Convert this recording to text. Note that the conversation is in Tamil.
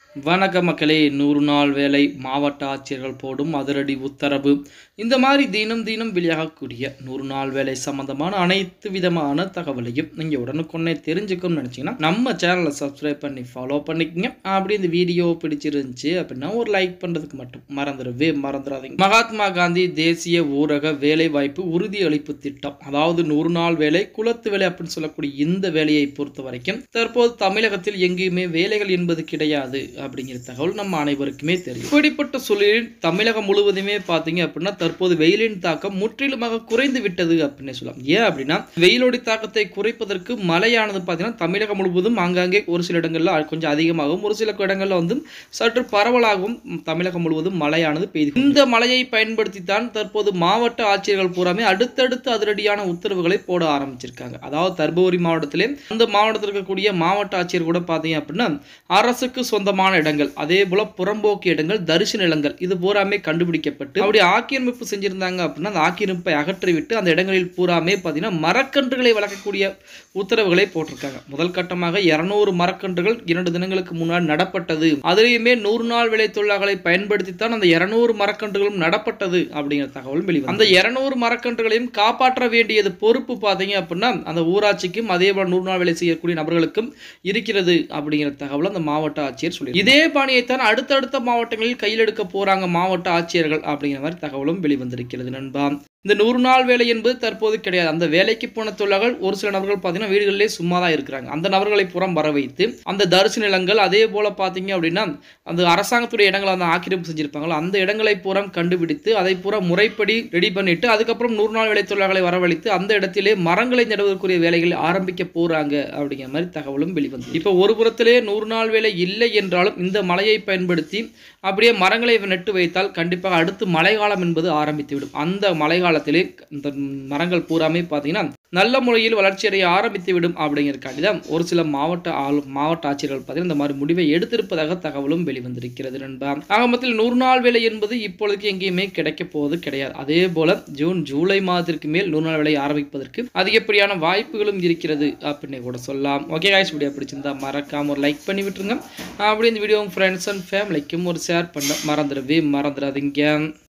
வணக்க மக்களே நூறு நாள் வேலை மாவட்ட ஆட்சியர்கள் போடும் அதிரடி உத்தரவு இந்த மாதிரி தினம் தினம் வெளியாகக்கூடிய நூறு நாள் வேலை சம்பந்தமான அனைத்து விதமான தகவலையும் நீங்கள் உடனுக்குடனே தெரிஞ்சுக்கணும்னு நினச்சிங்கன்னா நம்ம சேனலை சப்ஸ்கிரைப் பண்ணி ஃபாலோ பண்ணிக்கங்க அப்படி இந்த வீடியோ பிடிச்சிருந்துச்சு அப்படின்னா ஒரு லைக் பண்ணுறதுக்கு மட்டும் மறந்துடவே மறந்துடாதீங்க மகாத்மா காந்தி தேசிய ஊரக வேலை வாய்ப்பு உறுதியளிப்பு திட்டம் அதாவது நூறு நாள் வேலை குலத்து வேலை அப்படின்னு சொல்லக்கூடிய இந்த வேலையை பொறுத்த வரைக்கும் தற்போது தமிழகத்தில் எங்கேயுமே வேலைகள் என்பது கிடையாது அப்படிங்கிற தகவல் நம்ம அனைவருக்குமே தெரியும் இப்படிப்பட்ட சூழலில் தமிழகம் முழுவதுமே பார்த்தீங்க அப்படின்னா தற்போது வெயிலின் தாக்கம் முற்றிலுமாக குறைந்து விட்டது அப்படின்னு சொல்லலாம் ஏன் அப்படின்னா வெயிலோட தாக்கத்தை குறைப்பதற்கு மழையானது பார்த்தீங்கன்னா தமிழகம் முழுவதும் ஆங்காங்கே ஒரு சில இடங்கள்ல கொஞ்சம் அதிகமாகவும் ஒரு சில இடங்கள்ல வந்து சற்று பரவலாகவும் தமிழகம் முழுவதும் மழையானது பெய்து இந்த மழையை பயன்படுத்தித்தான் தற்போது மாவட்ட ஆட்சியர்கள் பூராமே அடுத்தடுத்து அதிரடியான உத்தரவுகளை போட ஆரம்பிச்சிருக்காங்க அதாவது தர்மபுரி மாவட்டத்திலே அந்த மாவட்டத்தில் இருக்கக்கூடிய மாவட்ட ஆட்சியர் கூட பார்த்தீங்க அப்படின்னா அரசுக்கு சொந்தமான இடங்கள் அதே போல புறம்போக்கு இடங்கள் தரிசு நிலங்கள் இது பூராமே கண்டுபிடிக்கப்பட்டு அப்படி ஆக்கிரமிப்பு செஞ்சிருந்தாங்க அப்படின்னா அந்த ஆக்கிரமிப்பை அகற்றிவிட்டு அந்த இடங்களில் பூராமே பார்த்தீங்கன்னா மரக்கன்றுகளை வளர்க்கக்கூடிய உத்தரவுகளை போட்டிருக்காங்க முதல் கட்டமாக இருநூறு மரக்கன்றுகள் இரண்டு தினங்களுக்கு முன்னாடி நடப்பட்டது அதிலேயுமே நூறு நாள் விலை தொழிலாளர்களை பயன்படுத்தித்தான் அந்த இருநூறு மரக்கன்றுகளும் நடப்பட்டது அப்படிங்கிற தகவல் வெளிவந்து அந்த இருநூறு மரக்கன்றுகளையும் காப்பாற்ற வேண்டியது பொறுப்பு பார்த்தீங்க அப்படின்னா அந்த ஊராட்சிக்கும் அதே போல நூறு நாள் வேலை செய்யக்கூடிய நபர்களுக்கும் இருக்கிறது அப்படிங்கிற தகவல் அந்த மாவட்ட ஆட்சியர் சொல்லி இதே பாணியைத்தான் அடுத்தடுத்த மாவட்டங்களில் கையில் எடுக்க போறாங்க மாவட்ட ஆட்சியர்கள் அப்படிங்கிற மாதிரி தகவலும் வெளிவந்திருக்கிறது நண்பா இந்த நூறு நாள் வேலை என்பது தற்போது கிடையாது அந்த வேலைக்கு போன தொழிலாளர்கள் ஒரு சில நபர்கள் பார்த்தீங்கன்னா வீடுகளிலே சும்மா தான் இருக்கிறாங்க அந்த நபர்களை புறம் வர வைத்து அந்த தரிசு நிலங்கள் அதே போல பார்த்தீங்க அப்படின்னா அந்த அரசாங்கத்துடைய இடங்களை அந்த ஆக்கிரமிப்பு செஞ்சிருப்பாங்களோ அந்த இடங்களை புறம் கண்டுபிடித்து அதை புறம் முறைப்படி ரெடி பண்ணிட்டு அதுக்கப்புறம் நூறு நாள் வேலை தொழிலாளர்களை வரவழைத்து அந்த இடத்திலே மரங்களை நடுவதற்குரிய வேலைகள் ஆரம்பிக்க போறாங்க அப்படிங்கிற மாதிரி தகவலும் வெளிவந்து இப்போ ஒரு புறத்திலே நூறு நாள் வேலை இல்லை என்றாலும் இந்த மழையை பயன்படுத்தி அப்படியே மரங்களை நட்டு வைத்தால் கண்டிப்பாக அடுத்து மழைக்காலம் என்பது ஆரம்பித்துவிடும் அந்த மழை காலத்திலே இந்த மரங்கள் பூராமே பார்த்தீங்கன்னா நல்ல முறையில் வளர்ச்சியடைய ஆரம்பித்து விடும் அப்படிங்கிறக்காண்டி தான் ஒரு சில மாவட்ட ஆளு மாவட்ட ஆட்சியர்கள் பார்த்தீங்கன்னா இந்த மாதிரி முடிவை எடுத்திருப்பதாக தகவலும் வெளிவந்திருக்கிறது நண்பா ஆக மொத்தத்தில் நூறு நாள் வேலை என்பது இப்பொழுதுக்கு எங்கேயுமே கிடைக்க போவது கிடையாது அதே போல ஜூன் ஜூலை மாதத்திற்கு மேல் நூறு நாள் வேலை ஆரம்பிப்பதற்கு அதிகப்படியான வாய்ப்புகளும் இருக்கிறது அப்படின்னு கூட சொல்லலாம் ஓகே காய்ஸ் வீடியோ பிடிச்சிருந்தா மறக்காம ஒரு லைக் பண்ணி விட்டுருங்க அப்படி இந்த வீடியோ ஃப்ரெண்ட்ஸ் அண்ட் ஃபேமிலிக்கும் ஒரு ஷேர் பண்ண மறந்துடவே மறந்துடாதீங்க